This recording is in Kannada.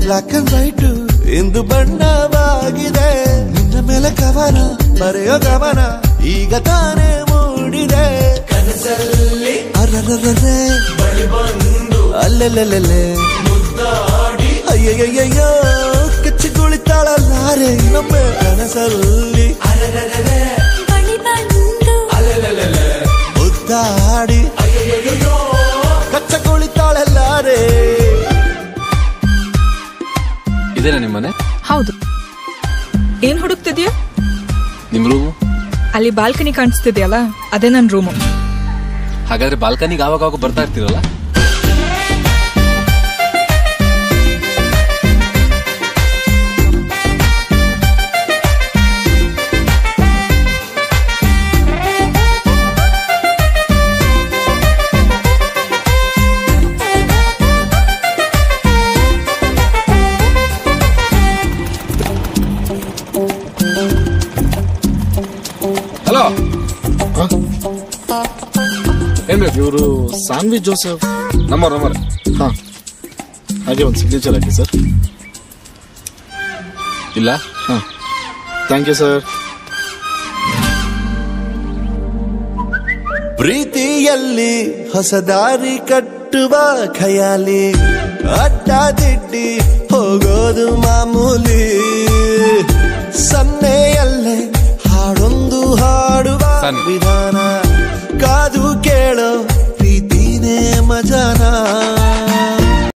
ಬ್ಲಾಕ್ ಅಂಡ್ ವೈಟ್ ಇಂದು ಬಣ್ಣವಾಗಿದೆ ನಿನ್ನ ಮೇಲೆ ಕವನ ಬರೆಯೋ ಗಮನ ಈಗ ತಾನೇ ಮೂಡಿದೆ ಕನಸಲ್ಲಿ ಅರರರರೆ ಅಲ್ಲೆಲ್ಲೆಲ್ಲೆ ಅಯ್ಯಯ್ಯಯ್ಯೋ ಕಚ್ಚಿ ಕುಳಿತಾಳಲ್ಲಾರೆ ನಮ್ಮ ಕನಸಲ್ಲಿ ಬಳಿ ಬಂದು ಮುದ್ದಾಡಿ ಕಚ್ಚ ಕುಳಿತಾಳಲ್ಲಾರೆ ಇದೇನಾ ನಿಮ್ಮನೆ ಹೌದು ಏನ್ ಹುಡುಕ್ತಿದ್ಯಾ ನಿಮ್ ರೂಮು ಅಲ್ಲಿ ಬಾಲ್ಕನಿ ಕಾಣಿಸ್ತಿದ್ಯಲ್ಲ ಅದೇ ನನ್ ರೂಮು ಹಾಗಾದ್ರೆ ಬಾಲ್ಕನಿಗೆ ಆವಾಗ ಆವಾಗ ಬರ್ತಾ ಇರ್ತೀರಲ್ಲ ಹಲೋ ಏನ್ ಬೇಕು ಇವರು ಸಾನ್ವಿ ಜೋಸೆಫ್ ನಂಬರ್ ನಂಬರ್ ಹಾ ಹಾಗೆ ಒಂದು ಸಿಗ್ನೇಚರ್ ಹಾಕಿ ಸರ್ ಇಲ್ಲ ಹಾ ಥ್ಯಾಂಕ್ ಯು ಸರ್ ಪ್ರೀತಿಯಲ್ಲಿ ಹೊಸ ದಾರಿ ಕಟ್ಟುವ ಖಯಾಲಿ ಅಡ್ಡ ದಿಡ್ಡಿ ಹೋಗೋದು ಮಾಮೂಲಿ ಸನ್ನೆಯಲ್ಲೇ ಹಾಡೊಂದು ಹಾಡುವ ಸನ್ನೆ.